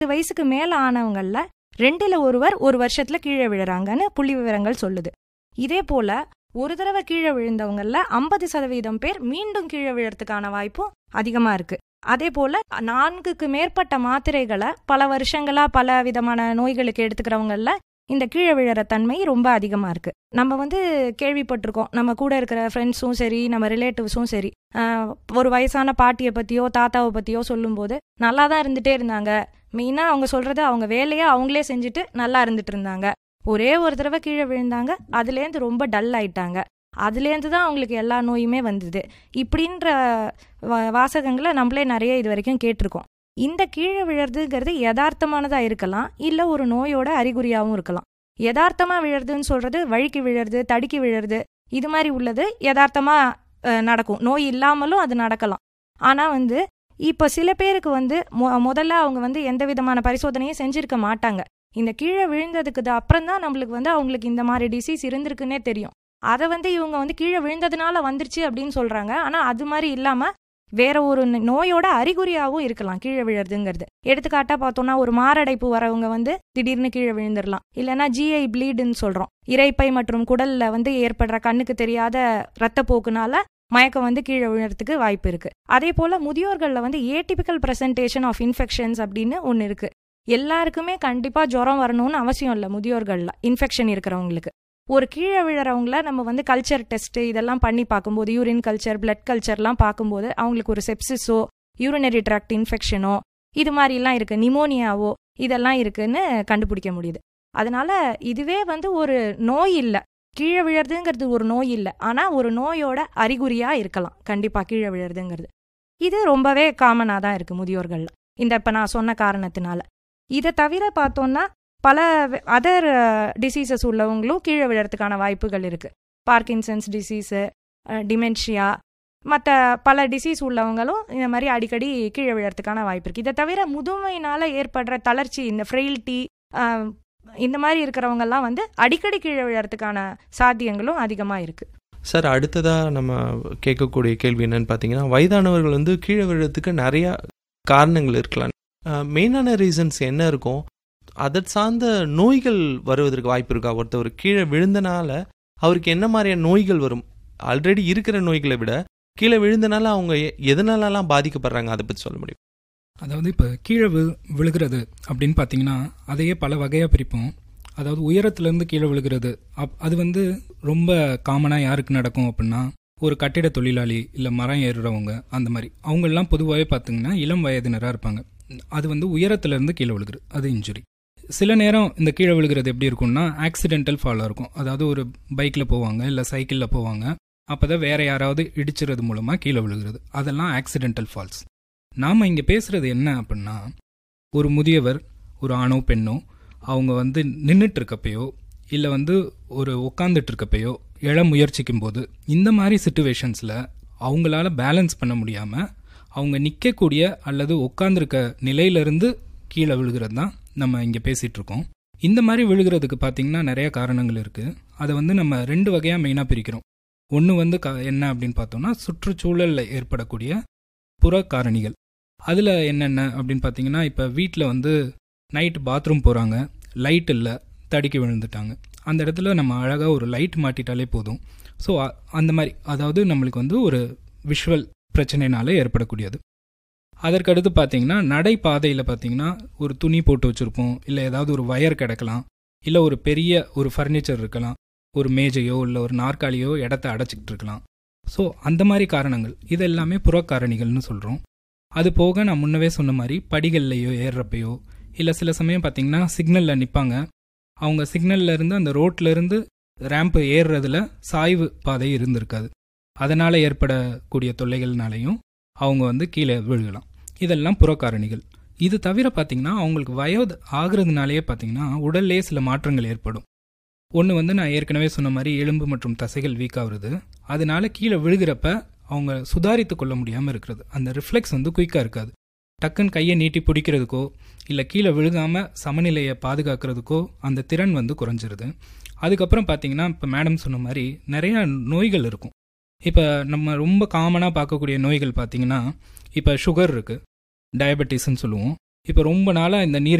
வயசுக்கு மேல ஆனவங்கள்ல ரெண்டுல ஒருவர் ஒரு வருஷத்துல கீழே விழுறாங்கன்னு புள்ளி விவரங்கள் சொல்லுது இதே போல ஒரு தடவை கீழே விழுந்தவங்கல்ல ஐம்பது சதவீதம் பேர் மீண்டும் கீழே விழறதுக்கான வாய்ப்பும் அதிகமா இருக்கு அதே போல நான்குக்கு மேற்பட்ட மாத்திரைகளை பல வருஷங்களா பல விதமான நோய்களுக்கு எடுத்துக்கிறவங்கள இந்த கீழே விழற தன்மை ரொம்ப அதிகமா இருக்கு நம்ம வந்து கேள்விப்பட்டிருக்கோம் நம்ம கூட இருக்கிற ஃப்ரெண்ட்ஸும் சரி நம்ம ரிலேட்டிவ்ஸும் சரி ஆஹ், ஒரு வயசான பாட்டியை பத்தியோ தாத்தாவை பத்தியோ சொல்லும்போது நல்லா தான் இருந்துட்டே இருந்தாங்க மெயினா அவங்க சொல்றது அவங்க வேலையை அவங்களே செஞ்சுட்டு நல்லா இருந்துட்டு இருந்தாங்க ஒரே ஒரு தடவை கீழே விழுந்தாங்க அதுலேருந்து ரொம்ப டல் ஆயிட்டாங்க அதுலேருந்து தான் அவங்களுக்கு எல்லா நோயுமே வந்தது இப்படின்ற வா- வாசகங்களை நம்மளே நிறைய இது வரைக்கும் கேட்டிருக்கோம் இந்த கீழே விழறதுங்கிறது யதார்த்தமானதா இருக்கலாம் இல்ல ஒரு நோயோட அறிகுறியாவும் இருக்கலாம் யதார்த்தமா விழறதுன்னு சொல்றது வழுக்கி விழறது தடுக்கி விழறது இது மாதிரி உள்ளது யதார்த்தமா அஹ், நடக்கும் நோய் இல்லாமலும் அது நடக்கலாம் ஆனா வந்து இப்ப சில பேருக்கு வந்து மொ- முதல்ல அவங்க வந்து எந்த விதமான பரிசோதனையும் செஞ்சிருக்க மாட்டாங்க இந்த கீழே விழுந்ததுக்கு அப்புறம் தான் நம்மளுக்கு வந்து அவங்களுக்கு இந்த மாதிரி டிசீஸ் இருந்திருக்குன்னே தெரியும் அதை வந்து இவங்க வந்து கீழே விழுந்ததுனால வந்துருச்சு அப்படின்னு சொல்றாங்க ஆனா அது மாதிரி இல்லாம வேற ஒரு ந- நோயோட அறிகுறியாவும் இருக்கலாம் கீழே விழுறதுங்கிறது எடுத்துக்காட்டா பார்த்தோம்னா ஒரு மாரடைப்பு வரவங்க வந்து திடீர்னு கீழே விழுந்துடலாம் இல்லைன்னா ஜிஐ ப்ளீடுன்னு சொல்றோம் இரைப்பை மற்றும் குடல்ல வந்து ஏற்படுற கண்ணுக்கு தெரியாத ரத்தப்போக்குனால மயக்கம் வந்து கீழே விழுறதுக்கு வாய்ப்பு இருக்கு அதே போல முதியோர்கள்ல வந்து ஏடிபிக்கல் பிரசன்டேஷன் ஆஃப் இன்ஃபெக்ஷன்ஸ் அப்படின்னு ஒன்னு இருக்கு எல்லாருக்குமே கண்டிப்பா ஜுரம் வரணும்னு அவசியம் இல்லை முதியோர்கள்ல இன்ஃபெக்ஷன் இருக்கிறவங்களுக்கு ஒரு கீழே விழறவங்கள நம்ம வந்து கல்ச்சர் டெஸ்ட் இதெல்லாம் பண்ணி பார்க்கும்போது யூரின் கல்ச்சர் பிளட் கல்ச்சர்லாம் பார்க்கும்போது அவங்களுக்கு ஒரு செப்சிஸோ யூரினரி ட்ராக்ட் இன்ஃபெக்ஷனோ இது மாதிரிலாம் இருக்கு நிமோனியாவோ இதெல்லாம் இருக்குன்னு கண்டுபிடிக்க முடியுது அதனால இதுவே வந்து ஒரு நோய் இல்லை கீழே விழறதுங்கிறது ஒரு நோய் இல்லை ஆனா ஒரு நோயோட அறிகுறியா இருக்கலாம் கண்டிப்பா கீழே விழறதுங்கிறது இது ரொம்பவே காமனா தான் இருக்கு முதியோர்கள்ல இந்த இப்ப நான் சொன்ன காரணத்தினால இதை தவிர பார்த்தோம்னா பல அதர் டிசீசஸ் உள்ளவங்களும் கீழே விழறதுக்கான வாய்ப்புகள் இருக்கு பார்க்கின்சன்ஸ் டிசீஸு டிமென்ஷியா மற்ற பல டிசீஸ் உள்ளவங்களும் இந்த மாதிரி அடிக்கடி கீழே விழறதுக்கான வாய்ப்பு இருக்கு இதை தவிர முதுமையினால ஏற்படுற தளர்ச்சி இந்த ஃப்ரெயில்ட்டி இந்த மாதிரி இருக்கிறவங்கெல்லாம் வந்து அடிக்கடி கீழே விழறதுக்கான சாத்தியங்களும் அதிகமாக இருக்கு சார் அடுத்ததாக நம்ம கேட்கக்கூடிய கேள்வி என்னன்னு பார்த்தீங்கன்னா வயதானவர்கள் வந்து கீழே விழுறதுக்கு நிறையா காரணங்கள் இருக்கலாம் மெயினான ரீசன்ஸ் என்ன இருக்கும் அதை சார்ந்த நோய்கள் வருவதற்கு வாய்ப்பு இருக்கா ஒருத்தவர் கீழே விழுந்தனால அவருக்கு என்ன மாதிரியான நோய்கள் வரும் ஆல்ரெடி இருக்கிற நோய்களை விட கீழே விழுந்தனால அவங்க எ- எதனாலலாம் பாதிக்கப்படுறாங்க அதை பற்றி சொல்ல முடியும் அதாவது இப்போ கீழே வி விழுகிறது அப்படின்னு பார்த்தீங்கன்னா அதையே பல வகையாக பிரிப்போம் அதாவது உயரத்துலேருந்து கீழே விழுகிறது அப் அது வந்து ரொம்ப காமனாக யாருக்கு நடக்கும் அப்படின்னா ஒரு கட்டிட தொழிலாளி இல்லை மரம் ஏறுறவங்க அந்த மாதிரி அவங்கெல்லாம் பொதுவாகவே பார்த்தீங்கன்னா இளம் வயதினராக இருப்பாங்க அது வந்து உயரத்துலேருந்து கீழே விழுகிறது அது இன்ஜுரி சில நேரம் இந்த கீழே விழுகிறது எப்படி இருக்கும்னா ஆக்சிடென்டல் ஃபாலாக இருக்கும் அதாவது ஒரு பைக்கில் போவாங்க இல்லை சைக்கிளில் போவாங்க அப்போ தான் வேற யாராவது இடிச்சிறது மூலமாக கீழே விழுகிறது அதெல்லாம் ஆக்சிடென்டல் ஃபால்ஸ் நாம் இங்கே பேசுகிறது என்ன அப்படின்னா ஒரு முதியவர் ஒரு ஆணோ பெண்ணோ அவங்க வந்து நின்றுட்டு இருக்கப்பயோ இல்லை வந்து ஒரு உட்காந்துட்டு இருக்கப்பயோ எழ முயற்சிக்கும் போது இந்த மாதிரி சுச்சுவேஷன்ஸில் அவங்களால பேலன்ஸ் பண்ண முடியாமல் அவங்க நிற்கக்கூடிய அல்லது உட்காந்துருக்க நிலையிலிருந்து கீழே விழுகிறது தான் நம்ம இங்கே பேசிகிட்டு இருக்கோம் இந்த மாதிரி விழுகிறதுக்கு பார்த்தீங்கன்னா நிறைய காரணங்கள் இருக்குது அதை வந்து நம்ம ரெண்டு வகையாக மெயினாக பிரிக்கிறோம் ஒன்று வந்து க என்ன அப்படின்னு பார்த்தோம்னா சுற்றுச்சூழலில் ஏற்படக்கூடிய புற காரணிகள் அதில் என்னென்ன அப்படின்னு பார்த்தீங்கன்னா இப்போ வீட்டில் வந்து நைட் பாத்ரூம் போகிறாங்க லைட் இல்லை தடுக்கி விழுந்துட்டாங்க அந்த இடத்துல நம்ம அழகாக ஒரு லைட் மாட்டிட்டாலே போதும் ஸோ அந்த மாதிரி அதாவது நம்மளுக்கு வந்து ஒரு விஷுவல் பிரச்சனைனால ஏற்படக்கூடியது அதற்கடுத்து பார்த்தீங்கன்னா நடைபாதையில் பார்த்தீங்கன்னா ஒரு துணி போட்டு வச்சுருப்போம் இல்லை ஏதாவது ஒரு வயர் கிடக்கலாம் இல்லை ஒரு பெரிய ஒரு ஃபர்னிச்சர் இருக்கலாம் ஒரு மேஜையோ இல்லை ஒரு நாற்காலியோ இடத்த அடைச்சிக்கிட்டு இருக்கலாம் ஸோ அந்த மாதிரி காரணங்கள் இது எல்லாமே புறக்காரணிகள்னு சொல்கிறோம் அது போக நான் முன்னவே சொன்ன மாதிரி படிகள்லையோ ஏறுறப்பையோ இல்லை சில சமயம் பார்த்தீங்கன்னா சிக்னலில் நிற்பாங்க அவங்க சிக்னல்ல இருந்து அந்த ரோட்ல இருந்து ரேம்ப் ஏறுறதுல சாய்வு பாதை இருந்திருக்காது அதனால் ஏற்படக்கூடிய தொல்லைகள்னாலையும் அவங்க வந்து கீழே விழுகலாம் இதெல்லாம் புறக்காரணிகள் இது தவிர பார்த்தீங்கன்னா அவங்களுக்கு வயது ஆகுறதுனாலேயே பார்த்தீங்கன்னா உடல்லே சில மாற்றங்கள் ஏற்படும் ஒன்று வந்து நான் ஏற்கனவே சொன்ன மாதிரி எலும்பு மற்றும் தசைகள் வீக் ஆகுறது அதனால கீழே விழுகிறப்ப அவங்க சுதாரித்து கொள்ள முடியாமல் இருக்கிறது அந்த ரிஃப்ளெக்ஸ் வந்து குயிக்காக இருக்காது டக்குன்னு கையை நீட்டி பிடிக்கிறதுக்கோ இல்லை கீழே விழுகாமல் சமநிலையை பாதுகாக்கிறதுக்கோ அந்த திறன் வந்து குறைஞ்சிருது அதுக்கப்புறம் பார்த்தீங்கன்னா இப்போ மேடம் சொன்ன மாதிரி நிறையா நோய்கள் இருக்கும் இப்போ நம்ம ரொம்ப காமனாக பார்க்கக்கூடிய நோய்கள் பார்த்தீங்கன்னா இப்போ சுகர் இருக்குது டயபெட்டிஸ்ன்னு சொல்லுவோம் இப்போ ரொம்ப நாளாக இந்த நீர்